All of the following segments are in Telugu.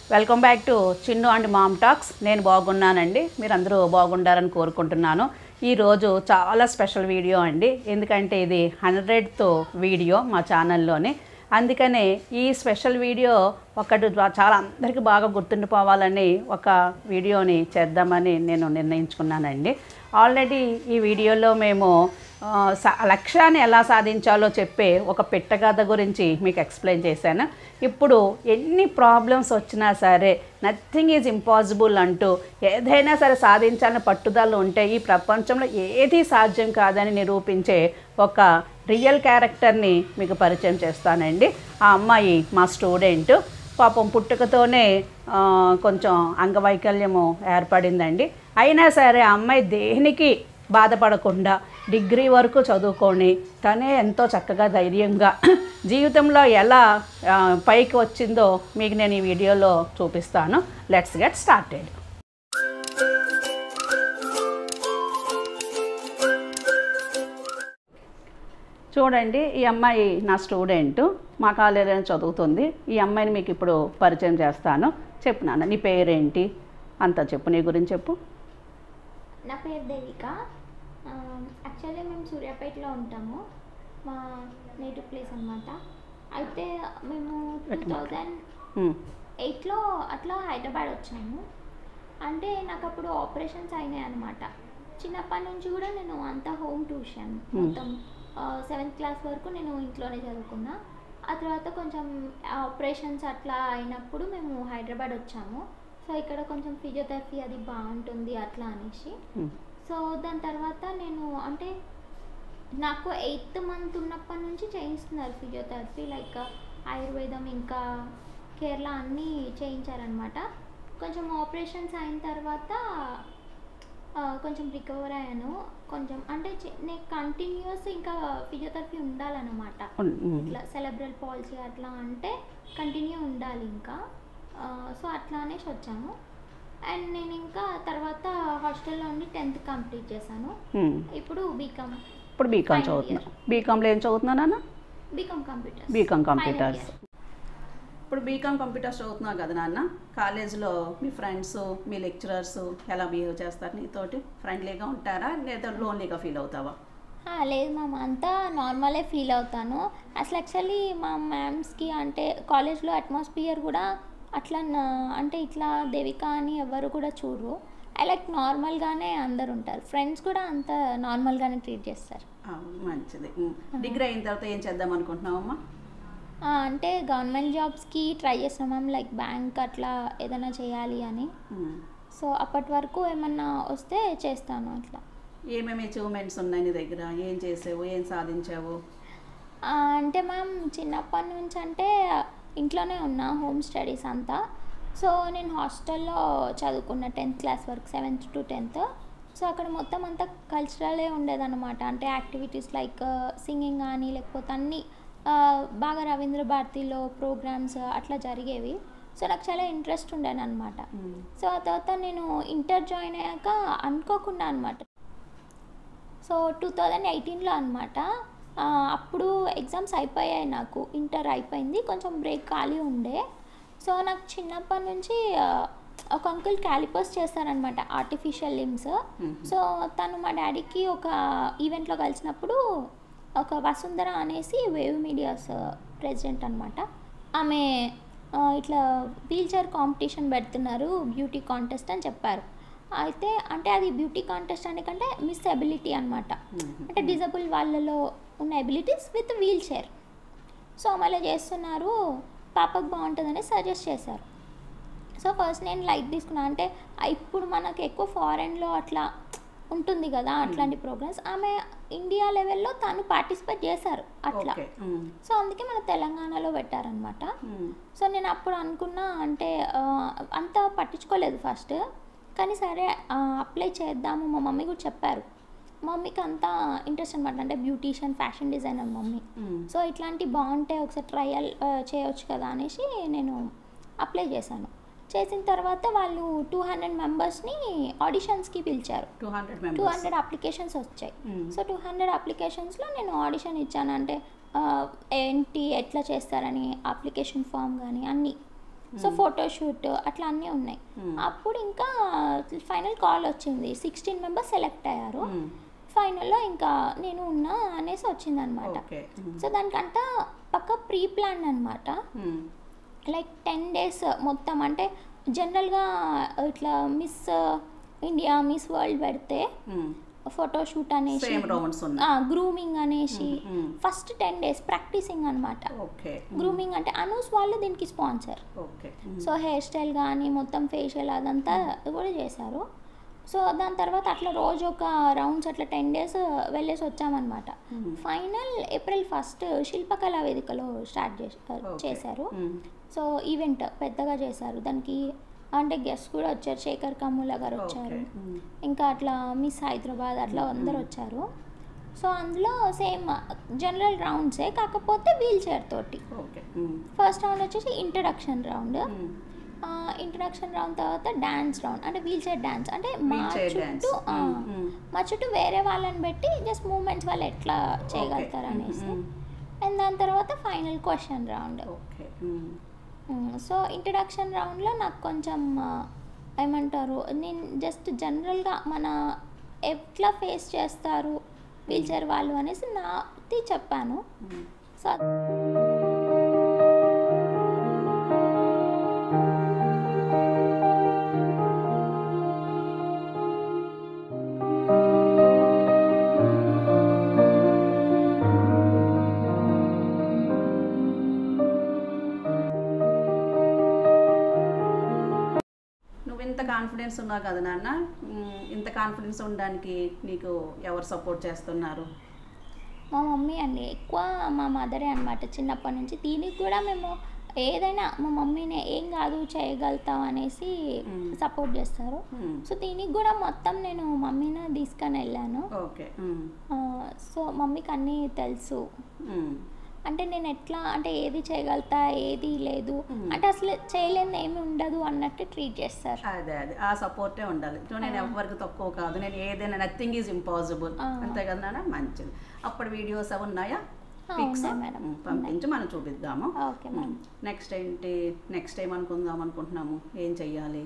Welcome back to Chinnu and mom talks నేను బాగున్నానండి మీరందరూ బాగుండాలని కోరుకుంటున్నాను ఈరోజు చాలా స్పెషల్ వీడియో అండి ఎందుకంటే ఇది హండ్రెడ్తో వీడియో మా ఛానల్లోని అందుకనే ఈ స్పెషల్ వీడియో ఒకటి ద్వా- చాలా అందరికీ బాగా గుర్తుండిపోవాలని ఒక వీడియోని చేద్దామని నేను నిర్ణయించుకున్నానండి ఆల్రెడీ ఈ వీడియోలో మేము ఆ, స- లక్ష్యాన్ని ఎలా సాధించాలో చెప్పే ఒక పెట్టగథ గురించి మీకు ఎక్స్ప్లెయిన్ చేశాను ఇప్పుడు ఎన్ని ప్రాబ్లమ్స్ వచ్చినా సరే నథింగ్ ఈజ్ ఇంపాసిబుల్ అంటూ ఏదైనా సరే సాధించాలని పట్టుదల ఉంటే ఈ ప్రపంచంలో ఏది సాధ్యం కాదని నిరూపించే ఒక రియల్ క్యారెక్టర్ని మీకు పరిచయం చేస్తానండి ఆ అమ్మాయి మా స్టూడెంట్ పాపం పుట్టుకతోనే ఆ, కొంచెం అంగవైకల్యము ఏర్పడిందండి అయినా సరే ఆ అమ్మాయి దేనికి బాధపడకుండా డిగ్రీ వరకు చదువుకొని తనే ఎంతో చక్కగా ధైర్యంగా జీవితంలో ఎలా ఆ, పైకి వచ్చిందో మీకు నేను ఈ వీడియోలో చూపిస్తాను లెట్స్ గెట్ స్టార్టెడ్ చూడండి ఈ అమ్మాయి నా స్టూడెంట్ మా కాలేజీలో చదువుతుంది ఈ అమ్మాయిని మీకు ఇప్పుడు పరిచయం చేస్తాను చెప్పు నాన్న నీ పేరేంటి అంతా చెప్పు నీ గురించి చెప్పు నా పేరు దేవిక యాక్చువల్లీ మేము సూర్యాపేటలో ఉంటాము మా నేటివ్ ప్లేస్ అనమాట అయితే మేము టూ థౌజండ్ ఉమ్, ఎయిట్లో అట్లా హైదరాబాద్ వచ్చాము అంటే నాకు అప్పుడు ఆపరేషన్స్ అయినాయి అనమాట చిన్నప్పటి నుంచి కూడా నేను అంతా హోమ్ ట్యూషన్ మొత్తం సెవెంత్ క్లాస్ వరకు నేను ఇంట్లోనే చదువుకున్నా ఆ తర్వాత కొంచెం ఆపరేషన్స్ అట్లా అయినప్పుడు మేము హైదరాబాద్ వచ్చాము సో ఇక్కడ కొంచెం ఫిజియోథెరపీ అది బాగుంటుంది అట్లా అనేసి ఉమ్, సో దాని తర్వాత నేను అంటే నాకు ఎయిత్ మంత్ ఉన్నప్పటి నుంచి చేయిస్తున్నారు ఫిజియోథెరపీ లైక్ ఆయుర్వేదం ఇంకా కేరళ అన్నీ చేయించారనమాట కొంచెం ఆపరేషన్స్ అయిన తర్వాత ఆ, కొంచెం రికవర్ అయ్యాను కొంచెం అంటే చి- నేను కంటిన్యూస్ ఇంకా ఫిజియోథెరపీ ఉండాలన్నమాట ఉమ్, ఉమ్. ఇట్లా సెలబ్రల్ పాలసీ అట్లా అంటే కంటిన్యూ ఉండాలి ఇంకా ఆ, సో అట్లా అనేసి వచ్చాము అండ్ నేను ఇంకా తర్వాత హాస్టల్లో ఉండి టెన్త్ కంప్లీట్ చేశాను ఉమ్. ఇప్పుడు బీకామ్ ఇప్పుడు బీకామ్ Final చదువుతున్నా బీకామ్లో ఏం చదువుతున్నా నాన్న బీకామ్ కంప్యూటర్ బీకామ్ కంప్యూటర్స్ ఇప్పుడు బీకామ్ కంప్యూటర్స్ చదువుతున్నావు కదా నాన్న కాలేజీలో మీ ఫ్రెండ్స్ మీ లెక్చరర్స్ ఎలా బిహేవ్ చేస్తారు నీతోటి ఫ్రెండ్లీగా ఉంటారా లేదా లోన్లీగా ఫీల్ అవుతావా లేదు మ్యామ్ అంతా నార్మలే ఫీల్ అవుతాను అసలు యాక్చువల్లీ మా మ్యామ్స్కి అంటే కాలేజ్లో అట్మాస్ఫియర్ కూడా అట్లా నా- అంటే ఇట్లా దేవిక అని ఎవరు కూడా చూడరు ఐ లైక్ నార్మల్గానే అందరు ఉంటారు ఫ్రెండ్స్ కూడా అంత నార్మల్గానే ట్రీట్ చేస్తారు ఆ, మంచిది ఉమ్. డిగ్రీ అయిన తర్వాత ఏం చేద్దాం అనుకుంటున్నావమ్మా ఆ, అంటే గవర్నమెంట్ జాబ్స్కి ట్రై చేస్తున్నాం మ్యామ్ లైక్ బ్యాంక్ అట్లా ఏదైనా చేయాలి అని ఉమ్. సో అప్పటి వరకు ఏమన్నా వస్తే చేస్తాను అట్లా ఏమేమి అచీవ్మెంట్స్ ఉన్నాయి నీ దగ్గర ఏం చేసావు ఏం సాధించావు ఆ, అంటే మ్యామ్ చిన్నప్పటి నుంచి అంటే ఇంట్లోనే ఉన్నా హోమ్ స్టడీస్ అంతా సో నేను హాస్టల్లో చదువుకున్న టెన్త్ క్లాస్ వరకు సెవెంత్ టు టెన్త్ సో అక్కడ మొత్తం అంతా కల్చరలే ఉండేదన్నమాట అంటే యాక్టివిటీస్ లైక్ సింగింగ్ కానీ లేకపోతే అన్నీ ఆ, బాగా రవీంద్ర భారతిలో ప్రోగ్రామ్స్ అట్లా జరిగేవి సో నాకు చాలా ఇంట్రెస్ట్ ఉండేది అనమాట ఉమ్. సో ఆ తర్వాత నేను ఇంటర్ జాయిన్ అయ్యాక అనుకోకుండా అనమాట సో టూ థౌజండ్ ఎయిటీన్లో అనమాట అప్పుడు ఎగ్జామ్స్ అయిపోయాయి నాకు ఇంటర్ అయిపోయింది కొంచెం బ్రేక్ ఖాళీ ఉండే సో నాకు చిన్నప్పటి నుంచి ఆ, ఒక అంకుల్ క్యాలిపర్స్ చేస్తారనమాట ఆర్టిఫిషియల్ లిమ్స్ మ్మ్. సో తను మా డాడీకి ఒక ఈవెంట్లో కలిసినప్పుడు ఒక వసుంధర అనేసి వేవ్ మీడియాస్ ప్రెసిడెంట్ అనమాట ఆమె ఆ, ఇట్లా వీల్ చైర్ కాంపిటీషన్ పెడుతున్నారు బ్యూటీ కాంటెస్ట్ అని చెప్పారు అయితే అంటే అది బ్యూటీ కాంటెస్ట్ అనే కంటే మిస్ ఎబిలిటీ అనమాట మ్మ్. అంటే డిజబుల్ వాళ్ళలో ఉన్న abilities with wheelchair so అలా చేస్తున్నారు పాపకు బాగుంటుందని సజెస్ట్ చేశారు సో ఫస్ట్ నేను లైట్ తీసుకున్నా అంటే ఆ ఇప్పుడు మనకు ఎక్కువ ఫారెన్లో అట్లా ఉంటుంది కదా అట్లాంటి ప్రోగ్రామ్స్ ఆమె ఇండియా లెవెల్లో తను పార్టిసిపేట్ చేశారు అట్లా ఓకే ఉమ్. సో అందుకే మన తెలంగాణలో పెట్టారనమాట ఉమ్. సో నేను అప్పుడు అనుకున్నా అంటే ఆ, అంత పట్టించుకోలేదు ఫస్ట్ కానీ సరే అప్లై చేద్దాము మా మమ్మీ కూడా చెప్పారు మా మమ్మీకి అంతా ఇంట్రెస్ట్ అనమాట అంటే beautician fashion designer mummy um. So ఇట్లాంటి బాగుంటాయి ఒకసారి ట్రయల్ చేయొచ్చు కదా అనేసి నేను అప్లై చేశాను చేసిన తర్వాత వాళ్ళు టూ హండ్రెడ్ మెంబర్స్ని ఆడిషన్స్కి పిలిచారు two hundred two members hundred applications వచ్చాయి మ్మ్. సో టూ హండ్రెడ్ అప్లికేషన్స్లో నేను ఆడిషన్ ఇచ్చాను అంటే ఆ, ఏంటి ఎట్లా చేస్తారని అప్లికేషన్ ఫామ్ కానీ అన్నీ సో ఫోటోషూట్ అట్లా అన్నీ ఉన్నాయి అప్పుడు ఇంకా ఫైనల్ కాల్ వచ్చింది సిక్స్టీన్ మెంబర్స్ సెలెక్ట్ అయ్యారు మ్మ్. ఫైనల్లో ఇంకా నేను ఉన్నా అనేసి వచ్చింది అనమాట ఓకే మ్మ్. సో దానికంట పక్క ప్రీ ప్లాన్ అనమాట మ్మ్. లైక్ టెన్ డేస్ మొత్తం అంటే జనరల్గా ఇట్లా మిస్ ఇండియా మిస్ వరల్డ్ పెడితే మ్మ్. ఫోటోషూట్ అనేసి సేమ్ రౌండ్స్ ఉన్నాయి గ్రూమింగ్ అనేసి hmm. First ten days practising అనమాట ఓకే గ్రూమింగ్ అంటే అనూస్ వాళ్ళు దీనికి sponsor okay so hairstyle కానీ మొత్తం ఫేషియల్ అదంతా కూడా చేశారు సో దాని తర్వాత అట్లా రోజు ఒక రౌండ్స్ అట్లా టెన్ డేస్ వెళ్ళేసి వచ్చామన్నమాట ఫైనల్ ఏప్రిల్ ఫస్ట్ శిల్పకళా వేదికలో స్టార్ట్ చేశారు చేశారు మ్మ్. సో ఈవెంట్ పెద్దగా చేశారు దానికి అంటే గెస్ట్ కూడా వచ్చారు శేఖర్ కమ్ముల గారు వచ్చారు ఓకే మ్మ్. ఇంకా అట్లా మిస్ హైదరాబాద్ అట్లా అందరు వచ్చారు సో అందులో సేమ్ జనరల్ రౌండ్సే కాకపోతే వీల్ చైర్ తోటి ఓకే మ్మ్. ఫస్ట్ రౌండ్ వచ్చేసి introduction round hmm. Introduction round తర్వాత డాన్స్ రౌండ్ అంటే వీల్ చైర్ డాన్స్ అంటే మా Wheelchair dance. చుట్టూ ఆ, మ్మ్, మ్మ్. మా చుట్టూ వేరే వాళ్ళని పెట్టి జస్ట్ మూమెంట్స్ వాళ్ళు ఎట్లా చేయగలుగుతారు మ్మ్, అనేసి మ్మ్. అండ్ దాని తర్వాత final question round okay hmm. So introduction రౌండ్లో నాకు కొంచెం ఆ, ఏమంటారు నేను జస్ట్ జనరల్గా మన ఎట్లా ఫేస్ చేస్తారు వీల్ చైర్ వాళ్ళు అనేసి నాది చెప్పాను మ్మ్. సో అది- నువ్వు ఇంత కాన్ఫిడెన్స్ ఉన్నావు కదా నాన్న మ్మ్. ఇంత కాన్ఫిడెన్స్ ఉండడానికి నీకు ఎవరు సపోర్ట్ చేస్తున్నారు మా మమ్మీ అండి ఎక్కువ మా మదరే అనమాట చిన్నప్పటి నుంచి దీనికి కూడా మేము ఏదైనా మా మమ్మీని ఏం కాదు చేయగలుగుతాం అనేసి మ్మ్. సపోర్ట్ చేస్తారు మ్మ్. సో దీనికి కూడా మొత్తం నేను మమ్మీని తీసుకొని వెళ్ళాను ఓకే మ్మ్. ఆ, సో మమ్మీకి అన్నీ తెలుసు మ్మ్. అంటే నేను ఎట్లా అంటే ఏది చేయగలుగుతా ఏది లేదు మ్మ్. అంటే అసలు చేయలేని ఏమి ఉండదు అన్నట్టు ట్రీట్ చేస్తారు అదే అదే ఆ సపోర్టే ఉండాలి సో నేను ఎవరికి తక్కువ కాదు నేను ఏదైనా నథింగ్ ఈజ్ ఇంపాసిబుల్ ఆ. అంతే కదా నాన్న మంచిది అప్పుడు వీడియోస్ అవి ఉన్నాయా ఆ, పిక్స్ ఉన్నాయి మేడం. పంపించి మనం చూపిద్దాము ఓకే మ్యామ్ నెక్స్ట్ ఏంటి నెక్స్ట్ టైం అనుకుందాం అనుకుంటున్నాము ఏం చెయ్యాలి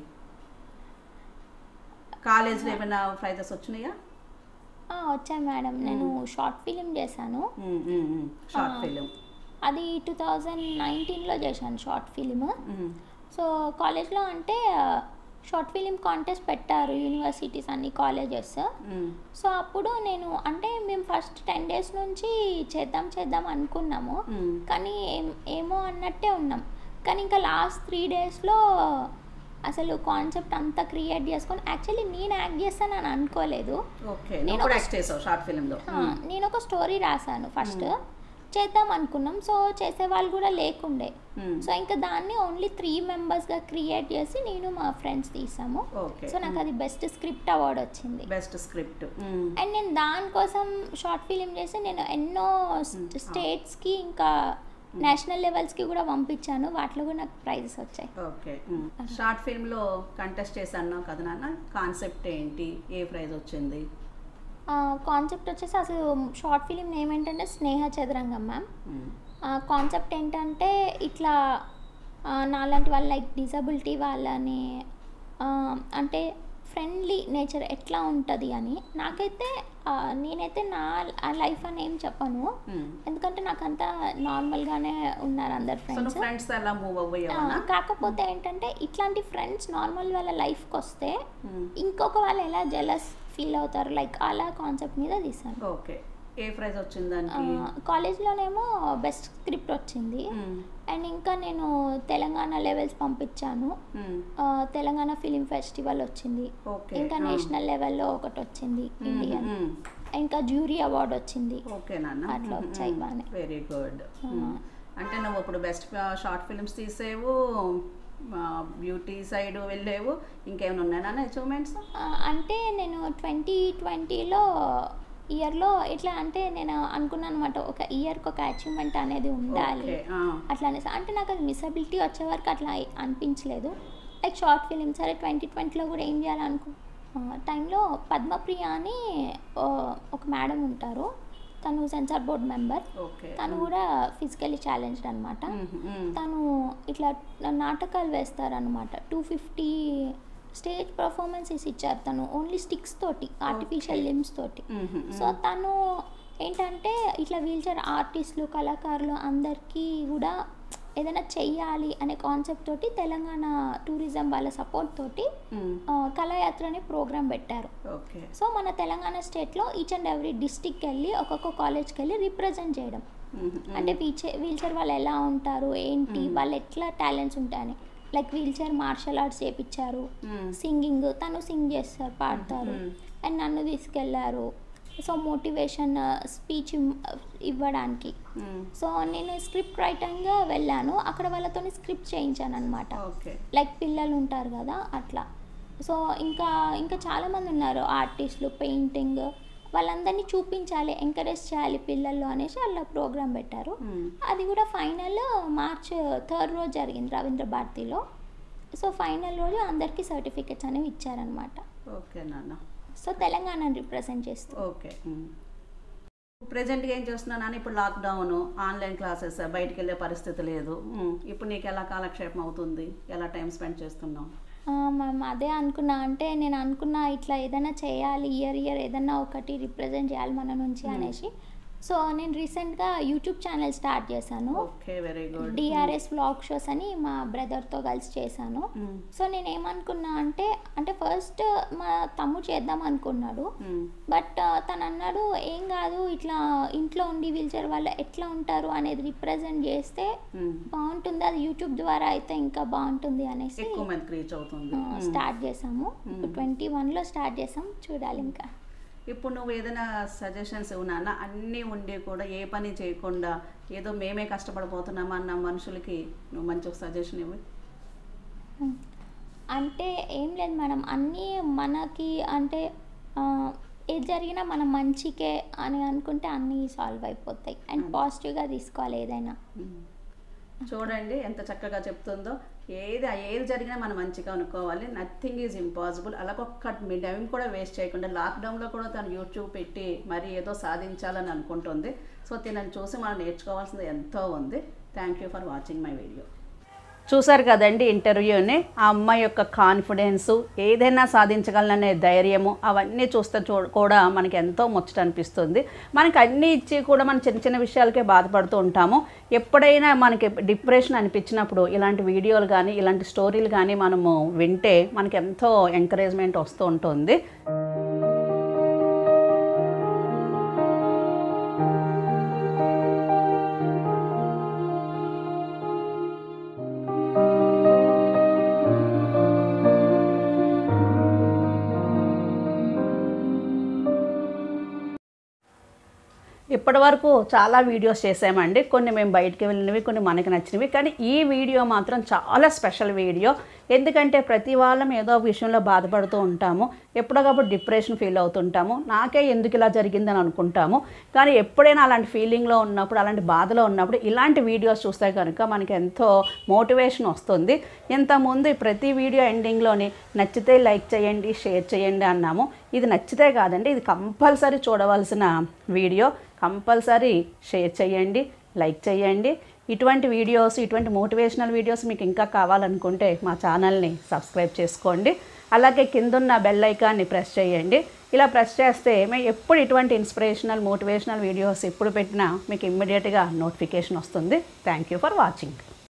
కాలేజ్లో ఏమైనా ప్రైజెస్ వచ్చినాయా ఆ, వచ్చాయి మేడం నేను షార్ట్ ఫిలిం చేశాను షార్ట్ ఆ. ఫిలిం అది టూ థౌజండ్ నైన్టీన్లో చేశాను షార్ట్ ఫిలిం సో కాలేజ్లో అంటే షార్ట్ ఫిలిం కాంటెస్ట్ పెట్టారు యూనివర్సిటీస్ అన్ని కాలేజెస్ సో అప్పుడు నేను అంటే మేము ఫస్ట్ టెన్ డేస్ నుంచి చేద్దాం చేద్దాం అనుకున్నాము కానీ ఏం- ఏమో అన్నట్టే ఉన్నాం కానీ ఇంకా లాస్ట్ త్రీ డేస్లో అసలు కాన్సెప్ట్ అంతా క్రియేట్ చేసుకొని యాక్చువల్లీ నేను యాక్ట్ చేస్తానని అనుకోలేదు ఓకే నేను నేను కూడా ఒక- యాక్ట్ చేసావు షార్ట్ ఫిలింలో ఆ, నేను ఒక స్టోరీ రాశాను ఫస్ట్ చేద్దాం అనుకున్నాం సో చేసే వాళ్ళు కూడా లేకుండే సో ఇంకా దాన్ని ఓన్లీ త్రీ మెంబర్స్గా క్రియేట్ చేసి నేను మా ఫ్రెండ్స్ తీసాము ఓకే సో నాకు అది బెస్ట్ స్క్రిప్ట్ అవార్డ్ వచ్చింది బెస్ట్ స్క్రిప్ట్ అండ్ నేను దానికోసం షార్ట్ ఫిలిం చేసి నేను ఎన్నో స్టేట్స్కి ఇంకా నేషనల్ లెవెల్స్కి కూడా పంపించాను వాటిలో కూడా నాకు ప్రైజెస్ వచ్చాయి ఓకే షార్ట్ ఫిల్మ్లో కంటెస్ట్ చేశాను కదా నాన్న కాన్సెప్ట్ ఏంటి ఏ ప్రైజ్ వచ్చింది కాన్సెప్ట్ వచ్చేసి అసలు షార్ట్ ఫిలిం నేమ్ ఏంటంటే స్నేహ చదరంగం మ్యామ్ మ్మ్. కాన్సెప్ట్ ఏంటంటే ఇట్లా ఆ, నాలాంటి వాళ్ళ లైక్ డిజబిలిటీ వాళ్ళని ఆ, అంటే ఫ్రెండ్లీ నేచర్ ఎట్లా ఉంటుంది అని నాకైతే ఆ, నేనైతే నా లైఫ్ అని ఏం చెప్పను మ్మ్. ఎందుకంటే నాకంతా నార్మల్గానే ఉన్నారు అందరు సో నువ్వు ఫ్రెండ్స్ ఫ్రెండ్స్ ఎలా మూవ్ అవ్వయ్యావా కాకపోతే ఏంటంటే ఇట్లాంటి ఫ్రెండ్స్ నార్మల్ వాళ్ళ లైఫ్కి వస్తే మ్మ్. ఇంకొక వాళ్ళు ఎలా జెలస్ ఫీల్ అవుతారు లైక్ అలా కాన్సెప్ట్ మీద తీసాను ఓకే ఏ ప్రైజ్ వచ్చింది దానికి కాలేజ్లోనేమో బెస్ట్ స్క్రిప్ట్ వచ్చింది మ్మ్. అండ్ ఇంకా నేను తెలంగాణ లెవెల్స్ పంపించాను మ్మ్. ఆ, తెలంగాణ ఫిలిం ఫెస్టివల్ వచ్చింది ఓకే ఇంకా ఆ. నేషనల్ లెవెల్లో ఒకటి వచ్చింది మ్మ్. ఇండియన్ మ్మ్. ఇంకా జ్యూరీ అవార్డ్ వచ్చింది ఓకే నాన్న అట్లా వచ్చాయి బాగానే. వెరీ గుడ్ అంటే నువ్వు ఇప్పుడు బెస్ట్ షార్ట్ ఫిల్మ్స్ తీసేవు బ్యూటీ సైడ్ వెళ్ళేవు ఇంకేమైనా ఉన్నాయా నాన్న అచీవ్మెంట్స్ ఆ, అంటే నేను ట్వంటీ ట్వంటీలో ఇయర్లో ఇట్లా అంటే నేను అనుకున్నాను అనమాట ఒక ఇయర్కి ఒక అచీవ్మెంట్ అనేది ఉండాలి ఓకే అట్లా అనేసి అంటే నాకు అది మిసబిలిటీ వచ్చే వరకు అట్లా అనిపించలేదు లైక్ షార్ట్ ఫిలిం సరే ట్వంటీ ట్వంటీలో కూడా ఏం చేయాలనుకో ఆ, టైంలో పద్మప్రియ అని ఓ, ఒక మేడం ఉంటారు తను సెన్సార్ బోర్డ్ మెంబర్ ఓకే తను కూడా ఫిజికలీ ఛాలెంజ్డ్ అనమాట తను ఇట్లా నాటకాలు వేస్తారనమాట టూ ఫిఫ్టీ స్టేజ్ పర్ఫార్మెన్సెస్ ఇచ్చారు తను ఓన్లీ స్టిక్స్ తోటి ఆర్టిఫిషియల్ లిమ్స్ తోటి సో తను ఏంటంటే ఇట్లా వీల్చైర్ ఆర్టిస్టులు కళాకారులు అందరికీ కూడా ఏదైనా చెయ్యాలి అనే కాన్సెప్ట్ తోటి తెలంగాణ టూరిజం వాళ్ళ సపోర్ట్ తోటి ఆ, కళాయాత్ర అనే ప్రోగ్రామ్ పెట్టారు ఓకే సో మన తెలంగాణ స్టేట్లో ఈచ్ అండ్ ఎవ్రీ డిస్టిక్కి వెళ్ళి ఒక్కొక్క కాలేజ్కి వెళ్ళి రిప్రజెంట్ చేయడం అంటే వీల్చైర్ వీల్చైర్ వాళ్ళు ఎలా ఉంటారు ఏంటి వాళ్ళు ఎట్లా టాలెంట్స్ ఉంటాయని లైక్ వీల్చైర్ మార్షల్ ఆర్ట్స్ చేపించారు సింగింగ్ తను సింగ్ చేస్తారు పాడతారు అండ్ నన్ను తీసుకెళ్లారు సో మోటివేషన్ స్పీచ్ ఇవ్వడానికి సో నేను స్క్రిప్ట్ రైటింగ్గా వెళ్ళాను అక్కడ వాళ్ళతో స్క్రిప్ట్ చేయించాను అనమాట ఓకే లైక్ పిల్లలు ఉంటారు కదా అట్లా సో ఇంకా ఇంకా చాలామంది ఉన్నారు ఆర్టిస్టులు పెయింటింగ్ వాళ్ళందరినీ చూపించాలి ఎంకరేజ్ చేయాలి పిల్లల్లో అనేసి అలా ప్రోగ్రామ్ పెట్టారు అది కూడా ఫైనల్ మార్చ్ థర్డ్ రోజు జరిగింది రవీంద్ర భారతిలో సో ఫైనల్ రోజు అందరికీ సర్టిఫికెట్స్ అనేవి ఇచ్చారనమాట ఓకే నాన్న సో తెలంగాణని రిప్రజెంట్ చేస్తూ ఓకే ప్రజెంట్గా ఏం చేస్తున్నాను నాన్న ఇప్పుడు లాక్డౌన్ ఆన్లైన్ క్లాసెస్ బయటికి వెళ్ళే పరిస్థితి లేదు ఉమ్, ఇప్పుడు నీకు ఎలా కాలక్షేపం అవుతుంది ఎలా టైం స్పెండ్ చేస్తున్నావు మ్యామ్ అదే అనుకున్నా అంటే నేను అనుకున్నా ఇట్లా ఏదైనా చేయాలి ఇయర్ ఇయర్ ఏదైనా ఒకటి రిప్రజెంట్ చేయాలి మన నుంచి అనేసి సో నేను రీసెంట్గా యూట్యూబ్ ఛానల్ స్టార్ట్ చేశాను okay very good D R S vlog shows అని మా బ్రదర్తో కలిసి చేశాను సో నేను ఏమనుకున్నా అంటే అంటే ఫస్ట్ మా తమ్ముడు చేద్దాం అనుకున్నాడు బట్ తను అన్నాడు ఏం కాదు ఇట్లా ఇంట్లో ఉండి వీల్చైర్ వాళ్ళు ఎట్లా ఉంటారు అనేది రిప్రజెంట్ చేస్తే బాగుంటుంది అది యూట్యూబ్ ద్వారా అయితే ఇంకా బాగుంటుంది అనేసి ఎక్కువ మందికి రీచ్ అవుతుంది స్టార్ట్ చేసాము ఇప్పుడు ట్వంటీ వన్లో స్టార్ట్ చేసాం చూడాలి ఇంకా ఇప్పుడు నువ్వు ఏదైనా సజెషన్స్ ఇవ్వనా అన్నీ ఉండి కూడా ఏ పని చేయకుండా ఏదో మేమే కష్టపడిపోతున్నాం అన్న మనుషులకి నువ్వు మంచి ఒక సజెషన్ ఇవ్వు అంటే ఏం లేదు మేడం అన్నీ మనకి అంటే ఆ, ఏది జరిగినా మన మంచికే అని అనుకుంటే అన్నీ సాల్వ్ అయిపోతాయి అండ్ పాజిటివ్గా తీసుకోవాలి ఏదైనా చూడండి ఎంత చక్కగా చెప్తుందో ఏది ఏది జరిగినా మనం మంచిగా అనుకోవాలి నథింగ్ ఈజ్ ఇంపాసిబుల్ అలాగ ఒక్క టైం కూడా వేస్ట్ చేయకుండా లాక్డౌన్లో కూడా తను యూట్యూబ్ పెట్టి మరి ఏదో సాధించాలని అనుకుంటుంది సో తినని చూసి మనం నేర్చుకోవాల్సింది ఎంతో ఉంది thank you for watching my video చూసారు కదండి ఇంటర్వ్యూని ఆ అమ్మాయి యొక్క కాన్ఫిడెన్సు ఏదైనా సాధించగలననే ధైర్యము అవన్నీ చూస్తే చూ కూడా మనకి ఎంతో ముచ్చట అనిపిస్తుంది మనకి అన్నీ ఇచ్చి కూడా మనం చిన్న చిన్న విషయాలకే బాధపడుతూ ఉంటాము ఎప్పుడైనా మనకి డిప్రెషన్ అనిపించినప్పుడు ఇలాంటి వీడియోలు కానీ ఇలాంటి స్టోరీలు కానీ మనము వింటే మనకి ఎంతో ఎంకరేజ్మెంట్ వస్తూ ఉంటుంది ఇప్పటి వరకు చాలా వీడియోస్ చేసామండి కొన్ని మేము బయటికి వెళ్ళినవి కొన్ని మనకి నచ్చినవి కానీ ఈ వీడియో మాత్రం చాలా స్పెషల్ వీడియో ఎందుకంటే ప్రతి వాళ్ళం ఏదో ఒక విషయంలో బాధపడుతూ ఉంటాము ఎప్పుడోకప్పుడు డిప్రెషన్ ఫీల్ అవుతుంటాము నాకే ఎందుకు ఇలా జరిగిందని అనుకుంటాము కానీ ఎప్పుడైనా అలాంటి ఫీలింగ్లో ఉన్నప్పుడు అలాంటి బాధలో ఉన్నప్పుడు ఇలాంటి వీడియోస్ చూస్తే కనుక మనకి ఎంతో మోటివేషన్ వస్తుంది ఇంతకుముందు ఈ ప్రతి వీడియో ఎండింగ్లోని నచ్చితే లైక్ చేయండి షేర్ చేయండి అన్నాము ఇది నచ్చితే కాదండి ఇది కంపల్సరీ చూడవలసిన వీడియో కంపల్సరీ షేర్ చేయండి లైక్ చేయండి ఇటువంటి వీడియోస్ ఇటువంటి మోటివేషనల్ వీడియోస్ మీకు ఇంకా కావాలనుకుంటే మా ఛానల్ని సబ్స్క్రైబ్ చేసుకోండి అలాగే కిందున్న బెల్ ఐకాన్ని ప్రెస్ చేయండి ఇలా ప్రెస్ చేస్తే మేము ఎప్పుడు ఇటువంటి ఇన్స్పిరేషనల్ మోటివేషనల్ వీడియోస్ ఎప్పుడు పెట్టినా మీకు ఇమ్మీడియట్గా నోటిఫికేషన్ వస్తుంది థ్యాంక్ యూ ఫర్ వాచింగ్